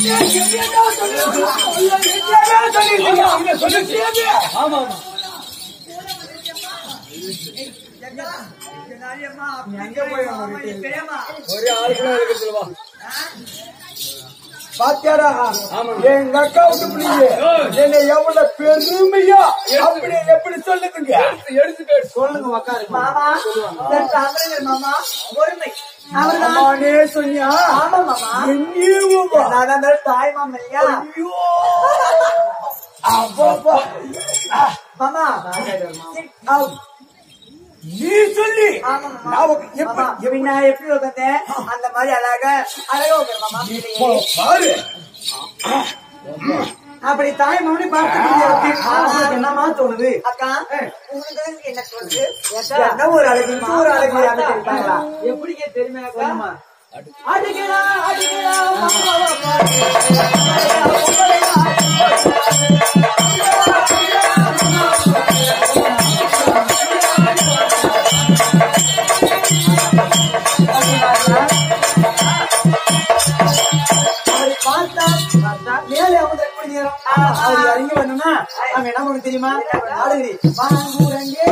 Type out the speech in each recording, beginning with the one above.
ஆமா ஆமா ஒரே ஆளுக்குள்ள இருக்கிறது வா பாத்தியாடா எங்க அக்கா விட்டு பிடிங்க என்னை எவ்வளவு பெருமையா அப்படி எப்படி சொல்லுதுங்க எடுத்து பேசு சொல்லுங்க உக்காரு மாமா சற்று அமருங்கள் மாமா பொறுமை அவர்தான் அம்மானே சொன்னியா ஆமா மாமா என்னையுமா? நான் அந்த தாய் மாமா இல்லையா ஐயோ அப்பப்பா. மாமா ஆம். நீ சொல்லி ஆமா மாமா நான் உக்க- எப்ப- மாமா, இப்ப நான் எப்படி உட்காந்தேன் அந்த மாதிரி அழகா அழகா உட்காரு மாமா இப்போ பாரு அப்படி தாய் மாமனி பார்த்து என்னமா தோணுது அக்கா உங்களுக்கு என்ன தோணுது என்ன ஒரு அழகு இந்த ஒரு அழகு யாரும் இருப்பாங்களா எப்படிங்க தெரியுமா அக்கா அடிக்கிறா அடிக்கிறா அவரை பார்த்தா பார்த்தா மேலே அமர்ந்த எப்படி நேரம் அவர் இறங்கி வரணும்னா அவன் என்ன பண்ண தெரியுமா ஆடுகிறி வாங்குறங்கே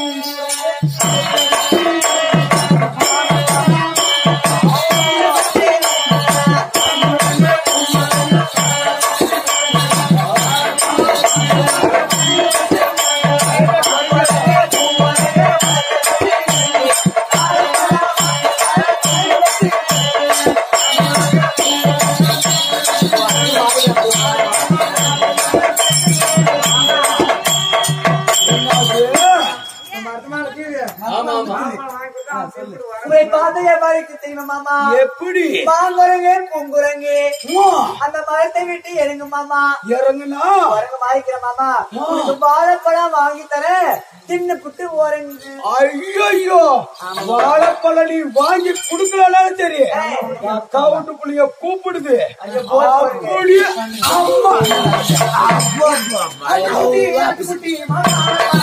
ஆமா ஆமா உங்களை பார்த்தா மாதிரி தெரியுமா மாமா எப்படி மாங்குரங்கே பொங்குரங்கே அம்மா, அந்த மரத்தை விட்டு இறங்கு மாமா இறங்குனா வரங்க மாறிக்கிற மாமா உனக்கு வாழைப்பழம் வாங்கி தரேன் தின்னு புட்டு ஓரங்கு ஐயோ வாழைப்பழம் நீ வாங்கி குடுக்கலனாலும் சரி அக்கா விட்டு புள்ளைய கூப்பிடுது அப்படியே அம்மா குட்டி, ஆட்டுக்குட்டி, மாமா.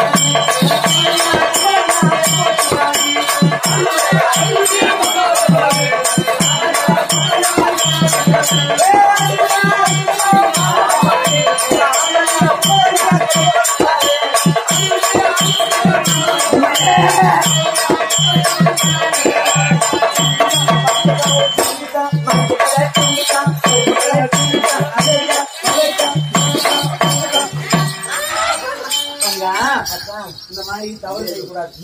இந்த மாதிரி தவறு செய்யக்கூடாது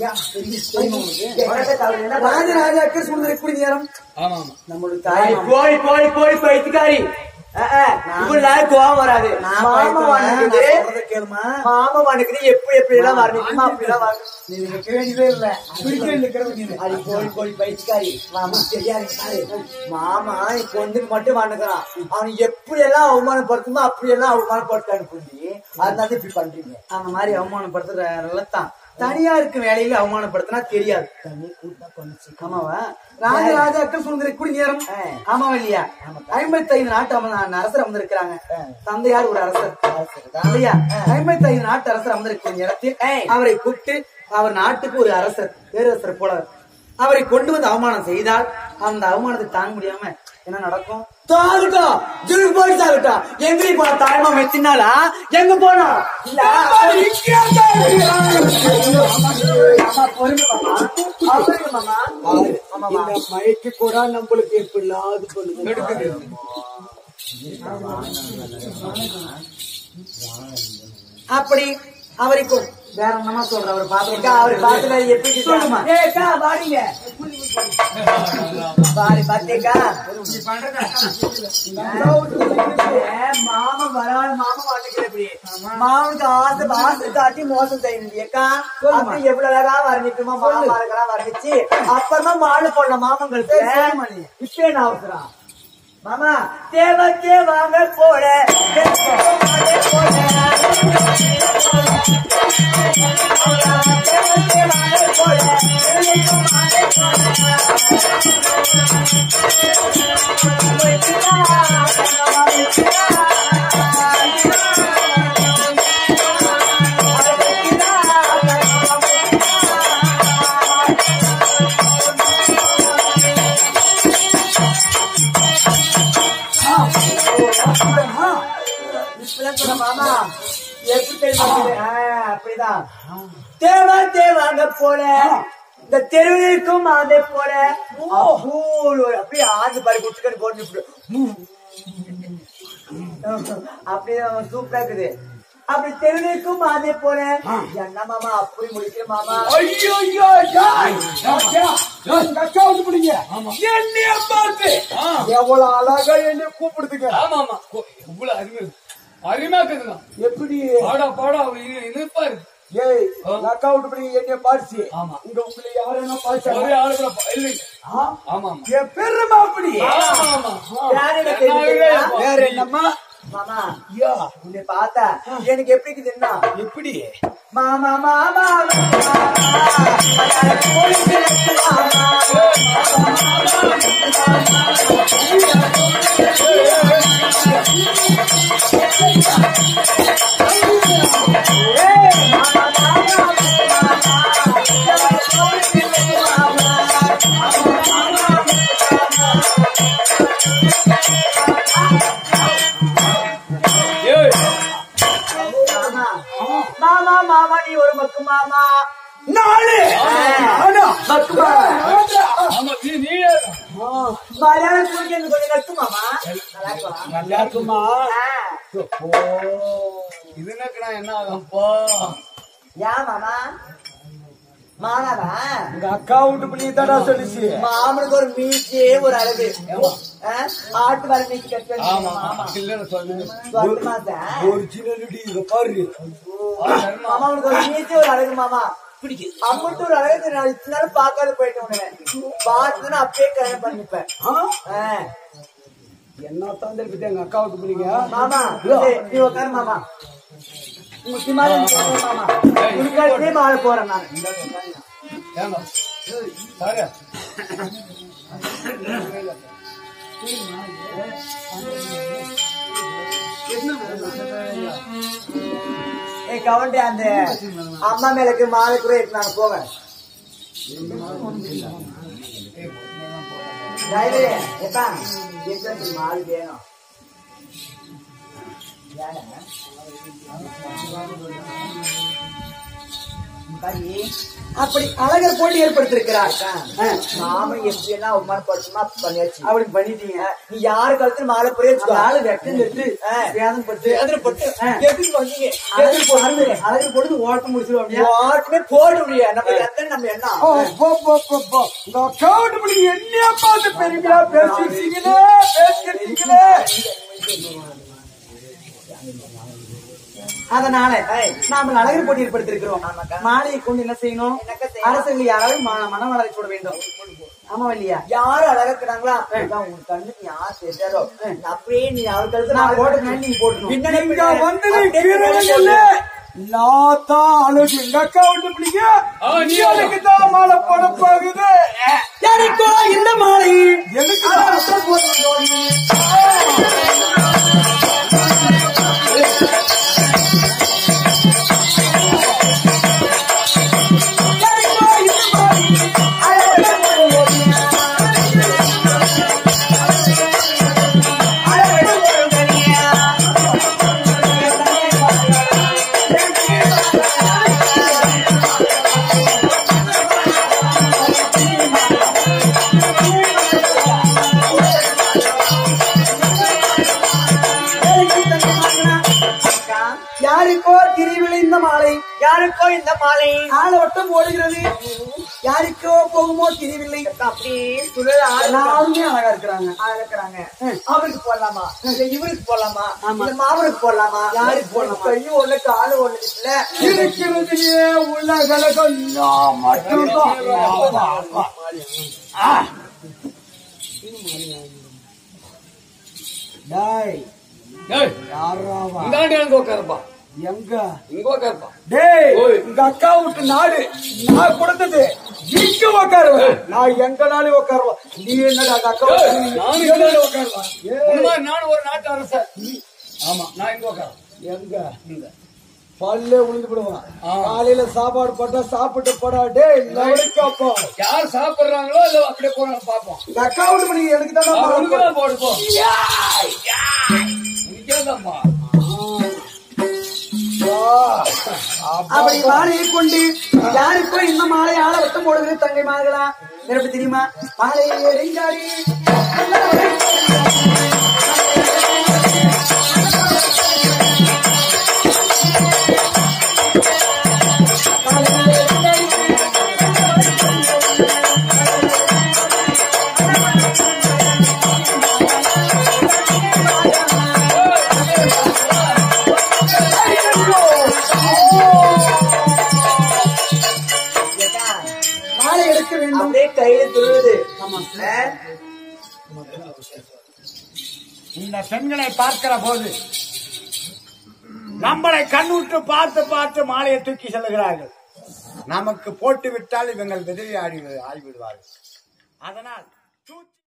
ராஜராஜாக்கு சுந்தரி குடி நேரம் ஆமா ஆமா நம்மளுடைய தாய் கோழி கோழி கோழி பைத்துக்காரி இவ்வளவு கோவம் வராது மாமா வணக்குது கேளுமா மாமா வணக்குது எப்படி எப்படி எல்லாம் வரணுமா அப்படி எல்லாம் வரணும் நீ வைக்க வேண்டியதே இல்ல பிடிக்க இருக்கிறது நீ அது கோழி கோழி பைத்துக்காரி மாமா தெரியாது பாரு. மாமா இப்ப வந்து மட்டும் வணங்குறான் அவன் எப்படி எல்லாம் அவமானப்படுத்துமோ அப்படி எல்லாம் அவமானப்படுத்தான்னு புள்ளி அதனால இப்படி பண்றீங்க அந்த மாதிரி அவமானப்படுத்துற தான் தனியா இருக்கும் வேலையில அவமானப்படுத்தினா தெரியாது தண்ணி கூட்டினா கொஞ்சம் ஆமாவா ராஜராஜாக்கள் சுந்தரி குடி நேரம் ஆமாவா இல்லையா ஐம்பத்தி ஐந்து நாட்டு அமர் அரசர் அமர்ந்திருக்கிறாங்க தந்தையார் ஒரு அரசர் இல்லையா ஐம்பத்தி ஐந்து நாட்டு அரசர் அமர்ந்திருக்கிற நேரத்தில் அவரை கூப்பிட்டு அவர் நாட்டுக்கு ஒரு அரசர் பேரரசர் போல அவரை கொண்டு வந்து அவமானம் செய்தால் அந்த அவமானத்தை தாங்க முடியாம என்ன நடக்கும் தாகட்டும் ஜில் போய் தாகட்டும் எங்க போன தாய்மா மெத்தினாலா எங்க போனா இல்ல ஆமா, பொறுமை மாமா. அவருக்கு மாமா. ஆமாமா. இந்த மயக்கு கூட நம்மளுக்கு எப்படிலாவது பண்ணுது அப்படி அவரை கொ- வேற என்னமா சொல்ற அவர் பாத்து அவர் பாத்துல எப்படி சொல்லுமா ஏக்கா வாடிங்க பாரு பாத்தேக்கா மாமன் வராது மாமன் வாட்டுக்கிற இப்படி மாமனுக்கு ஆசை ஆசை காட்டி மோசம் செய்யணும் ஏக்கா அப்படி எவ்வளவு அழகா வர்ணிக்குமா மாமா அழகா வர்ணிச்சு அப்புறமா மாடு போடலாம் மாமங்களுக்கு இப்ப என்ன அவசரம் மாமா தேவத்தே வாங்க போல தேவத்தே போல இப்பதான் சொன்ன மாமா எப்படி தெரியுமா இது? ஆ, அப்படிதான் தேவா தேவாங்க போல இந்த தெருவிற்கும் அதே போல அப்பூல் ஒரு- அப்படியே ஆண்டு பாடி குட்டுக்கன்னு போட்டு அப்படியே சூப்பரா இருக்குது அப்படி தெருவிற்கும் அதே போல என்ன மாமா அப்படி முடிக்கிற மாமா ஐயோ ஐயோ ஜாய் எங்க அக்கா வந்து பிடிங்க என்னைய பார்த்து எவ்வளவு அழகா என்னை கூப்பிடுதுங்க ஆமா ஆமா கோ- இவ்வளவு அருமை அருமையா இருக்குதுங்க எப்படி பாடா பாடா இனி- இனிப்பா இருக்கு ஏய் எங்க அக்கா விட்டு பிடிங்க என்னைய பாடிச்சு ஆமா. இங்க உங்களை யாரும் என்ன பாடிச்சாங்க ஒரே ஆளு கூட பா- இல்லைங்க ஆ? ஆமா ஆமா என் பெருமா அப்படி ஆமா ஆமா யாரு என்ன என்ன தெரியுமா? ஆகுது? வேற என்னம்மா மாமா ஐயா உன்னை பார்த்தா எனக்கு எப்படி இருக்குதுன்னா எப்படி மாமா மாமா மாமா, போலீஸ் மாமா ஏய், மாமா மாமா மாமா நீ ஒரு மக்கு மாமா நானு நானா? ஆமா நீ நீயே மலையாளம் குடிக்க எனக்கு கொஞ்சம் நட்டு மாமா நல்லா இருக்குமா? நல்லா இருக்குமா ஆ. இது என்னக்குடா என்ன ஆகும்ப்பா ஏன் மாமா மானாவா எங்க அக்கா விட்டு பிடிங்க தாடா சொல்லிச்சு மாமனுக்கு ஒரு மீச்சு ஒரு அழகு ஆ? ஆட்டு வர மீச்சு கட்டு ஆமா ஆமா இல்லன்னு சொல்லு சொந்த மாசம் ஒரிஜினலிட்டி இத பாரு மாமா உனக்கு ஒரு மீச்சு ஒரு அழகு மாமா அம்மட்டு ஒரு அழகு நான் இத்தனை நாள் பார்க்காத போயிட்டேன் உன்னை பார்த்துன்னு அப்படியே கல்யாணம் பண்ணிப்பேன் ஆ? ஆ. என்ன தான் இருக்கு எங்க அக்கா விட்டு பிடிங்க மாமா ஏய், நீ உட்காரு மாமா முக்கியமான விஷயம் மாமா உனக்காகவே மாற போறேன் நான் ஏங்க சாரு ஏய் கவண்டே அந்த அம்மா மேலுக்கு மாலை கூட நான் போவேன் டிரைவரே எப்பா எத்தனை மாலை வேணும் ஏடா? பாரு, அப்படி அழகர் போட்டி ஏற்படுத்திருக்கிறார் மாமன் எப்படி எல்லாம் அவமானப்படுத்துமா பண்ணியாச்சு அப்படி பண்ணிட்டீங்க நீ யாரு கழுத்துல மாலை புரிய ஆளு வெக்கம் எடுத்து வேதம் பட்டு வேதனைப்பட்டு எப்படி வந்தீங்க எப்படி போடுறது அழகு போட்டு ஓட்ட முடிச்சிடும் ஓட்டமே போட முடியாது நம்ம எத்தனை நம்ம என்ன ஓ, போ, போ, போ, போ. இந்த அக்கா விட்டு பிடிங்க என்னைய பார்த்து பெருமையா பேசிட்டீங்களே பேசிட்டீங்களே அதனால நாம அழகர் போட்டி ஏற்படுத்திருக்கிறோம் மாலையை கொண்டு என்ன செய்யணும் அரசுகள் யாராவது மன- மன வளர்ச்சி போட வேண்டும் ஆமா இல்லையா யாரு அழகாக்குறாங்களா உங்க கண்ணுக்கு யார் தெரியாதோ அப்படியே நீ அவள் கழுத்து நான் போட்டு நீ போட்டு இங்க வந்து வீரர்களே நான் தான் அழகு எங்க அக்கா விட்டு பிடிங்க ஆ, நீ எனக்கு தான் மாலை போட போகுது எனக்கோ இந்த மாலை எனக்கு யாருக்கோ திருவிழை இந்த மாலை யாருக்கோ இந்த மாலை ஆளோட்டம் ஓடுகிறது யாருக்கோ போகுமோ தெரியவில்லை அப்படியே சுழல் எல்லாருமே அழகா இருக்கிறாங்க அழகா இருக்கிறாங்க அவருக்கு போடலாமா இல்ல இவருக்கு போடலாமா இல்ல மாமனுக்கு போடலாமா யாருக்கு போடலாமா கையும் ஒண்ணு காலு ஒண்ணு இல்ல இருக்கிறதுலயே உள்ள கலகம் நான் மட்டும்தான் டேய் ஏய் யாராவா இந்தாண்டி எனக்கு உட்காருப்பா எங்க இங்க உட்காருப்பா டேய் ஓய். உங்க அக்கா விட்டு நாடு நான் கொடுத்தது இங்க உட்காருவேன் நான் எங்கனாலும் உட்காருவேன் நீ என்னடா அந்த அக்கா ஏய், விட்டு நானும் நீ இங்க உட்காருவேன் ஏய். உண்மை நானும் ஒரு நாட்டு அரசர் ஆமா நான் இங்க உட்காரு எங்க இந்த பல்லே உழுந்து விடுவான் ஆ. காலையில சாப்பாடு போட்டா சாப்பிட்டு போடா டேய் நவடிக்கு அப்போ யார் சாப்பிடுறாங்களோ இல்ல அப்படியே போறாங்க பாப்போம் இந்த அக்கா விட்டு பண்ணி எனக்கு தானே உனக்கு தான் போடு போ நீ பாரதம்மா அப்படி மாலையை கொண்டு யாருக்கோ இந்த மாலை ஆள வட்டம் போடுகிறது தங்கை மார்களா எனக்கு தெரியுமா மாலையை எறிஞ்சாடி மாலை எடுக்க வேண்டும் அப்படியே கையில துருது இந்த பெண்களை பார்க்கிற போது நம்மளை கண்ணுற்று பார்த்து பார்த்து மாலையை தூக்கி செல்லுகிறார்கள் நமக்கு போட்டு விட்டால் இவங்கள் எதிரி ஆடி ஆகிவிடுவார்கள் அதனால் தூக்கி